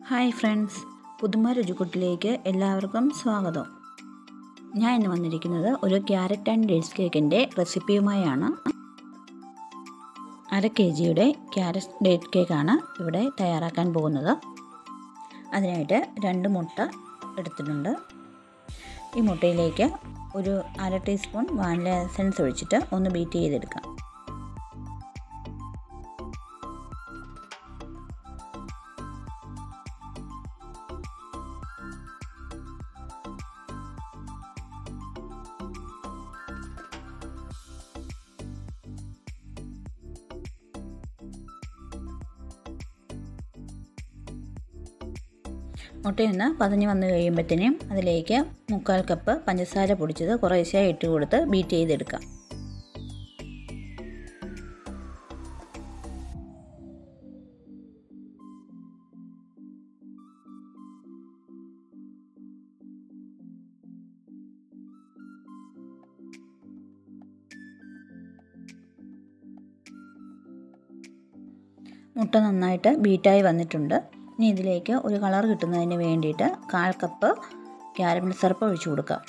hi friends പുതുമ രുചിക്കുട്ടിലേക്ക് എല്ലാവർക്കും സ്വാഗതം ഞാൻ ഇന്ന് വന്നിരിക്കുന്നത് ഒരു ക്യാരറ്റ് ആൻഡ് ഡേറ്റ്സ് കേക്കിൻ്റെ റെസിപ്പിയുമായാണ് അര കെ ജിയുടെ ക്യാരറ്റ് ഡേറ്റ് കേക്കാണ് ഇവിടെ തയ്യാറാക്കാൻ പോകുന്നത് അതിനായിട്ട് രണ്ട് മുട്ട എടുത്തിട്ടുണ്ട് ഈ മുട്ടയിലേക്ക് ഒരു അര ടീസ്പൂൺ വാനില എസൻസ് ഒഴിച്ചിട്ട് ഒന്ന് ബീറ്റ് ചെയ്തെടുക്കാം മുട്ടയൊന്ന് പതഞ്ഞ് വന്നു കഴിയുമ്പോഴത്തേനും അതിലേക്ക് മുക്കാൽ കപ്പ് പഞ്ചസാര പൊടിച്ചത് കുറേശ്ശെ ഇട്ട് കൊടുത്ത് ബീറ്റ് ചെയ്തെടുക്കാം മുട്ട നന്നായിട്ട് ബീറ്റായി വന്നിട്ടുണ്ട് ഇനി ഇതിലേക്ക് ഒരു കളർ കിട്ടുന്നതിന് വേണ്ടിയിട്ട് കാൽ കപ്പ് ക്യാരമൽ സിറപ്പ് ഒഴിച്ചു കൊടുക്കാം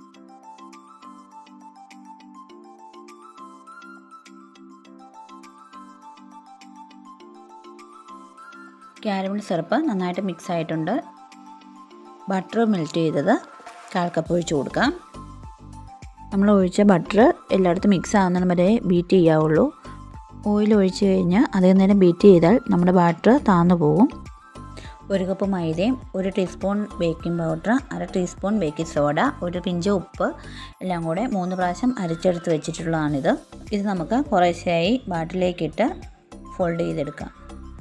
ക്യാരമൽ സിറപ്പ് നന്നായിട്ട് മിക്സ് ആയിട്ടുണ്ട് ബട്ടർ മെൽറ്റ് ചെയ്തത് കാൽ കപ്പ് ഒഴിച്ചു കൊടുക്കാം നമ്മൾ ഒഴിച്ച ബട്ടർ എല്ലായിടത്തും മിക്സ് ആകുന്നിടം വരെ ബീറ്റ് ചെയ്യാവുള്ളൂ ഓയിൽ ഒഴിച്ച് കഴിഞ്ഞ് അതേ നേരം ബീറ്റ് ചെയ്താൽ നമ്മുടെ ബാറ്റർ താന്നു പോകും ഒരു കപ്പ് മൈദയും ഒരു ടീസ്പൂൺ ബേക്കിംഗ് പൗഡർ അര ടീസ്പൂൺ ബേക്കിംഗ് സോഡ ഒരു പിഞ്ച് ഉപ്പ് എല്ലാം കൂടെ മൂന്ന് പ്രാവശ്യം അരച്ചെടുത്ത് വെച്ചിട്ടുള്ളതാണിത് ഇത് നമുക്ക് കുറേശ്ശെയായി ബാറ്റിലേക്കിട്ട് ഫോൾഡ് ചെയ്തെടുക്കാം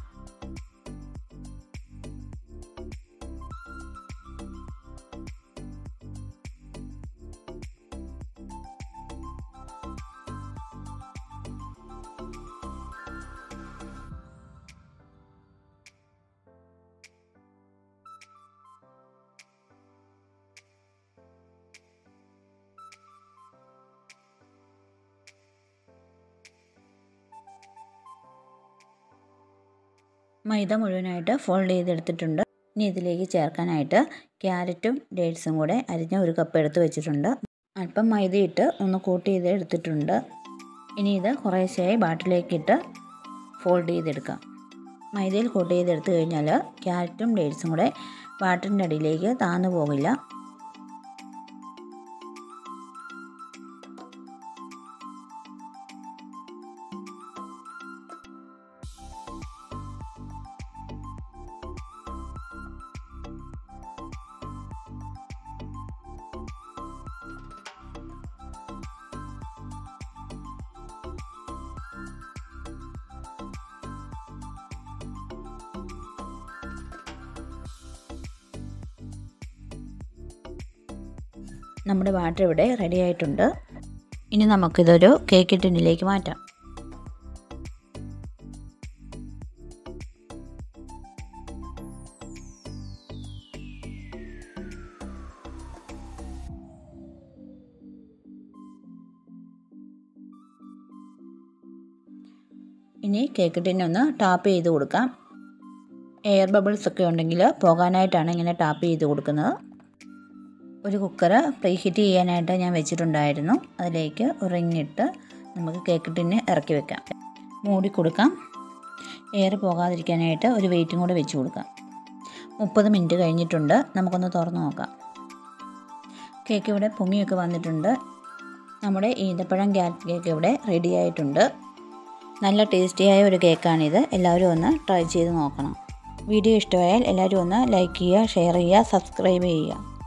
മൈദ മുഴുവനായിട്ട് ഫോൾഡ് ചെയ്തെടുത്തിട്ടുണ്ട് ഇനി ഇതിലേക്ക് ചേർക്കാനായിട്ട് ക്യാരറ്റും ഡേറ്റ്സും കൂടെ അരിഞ്ഞ ഒരു കപ്പ് എടുത്ത് വെച്ചിട്ടുണ്ട് അല്പം മൈദയിട്ട് ഒന്ന് കൂട്ടി ചെയ്ത് എടുത്തിട്ടുണ്ട് ഇനി ഇത് കുറേശ്ശെയായി ബാട്ടിലേക്കിട്ട് ഫോൾഡ് ചെയ്തെടുക്കാം മൈദയിൽ കൂട്ടി ചെയ്തെടുത്ത് കഴിഞ്ഞാൽ ക്യാരറ്റും ഡേറ്റ്സും കൂടെ ബാറ്ററിൻ്റെ അടിയിലേക്ക് താന്നു പോകില്ല നമ്മുടെ ബാറ്റർ ഇവിടെ റെഡി ആയിട്ടുണ്ട് ഇനി നമുക്കിതൊരു കേക്ക് ടിന്നിലേക്ക് മാറ്റാം ഇനി കേക്ക് ടിന്നൊന്ന് ടാപ്പ് ചെയ്ത് കൊടുക്കാം എയർ ബബിൾസ് ഒക്കെ ഉണ്ടെങ്കിൽ പോകാനായിട്ടാണ് ഇങ്ങനെ ടാപ്പ് ചെയ്ത് കൊടുക്കുന്നത് ഒരു കുക്കർ പ്രീ ഹീറ്റ് ചെയ്യാനായിട്ട് ഞാൻ വെച്ചിട്ടുണ്ടായിരുന്നു അതിലേക്ക് റിങ്ങിട്ട് നമുക്ക് കേക്ക് ടിന്ന് ഇറക്കി വെക്കാം മൂടി കൊടുക്കാം എയർ പോകാതിരിക്കാനായിട്ട് ഒരു വെയിറ്റും കൂടെ വെച്ച് കൊടുക്കാം മുപ്പത് മിനിറ്റ് കഴിഞ്ഞിട്ടുണ്ട് നമുക്കൊന്ന് തുറന്ന് നോക്കാം കേക്ക് ഇവിടെ പൊങ്ങിയൊക്കെ വന്നിട്ടുണ്ട് നമ്മുടെ ഈന്തപ്പഴം ക്യാരറ്റ് കേക്ക് ഇവിടെ റെഡി ആയിട്ടുണ്ട് നല്ല ടേസ്റ്റിയായ ഒരു കേക്കാണിത് എല്ലാവരും ഒന്ന് ട്രൈ ചെയ്ത് നോക്കണം വീഡിയോ ഇഷ്ടമായാൽ എല്ലാവരും ഒന്ന് ലൈക്ക് ചെയ്യുക ഷെയർ ചെയ്യുക സബ്സ്ക്രൈബ് ചെയ്യുക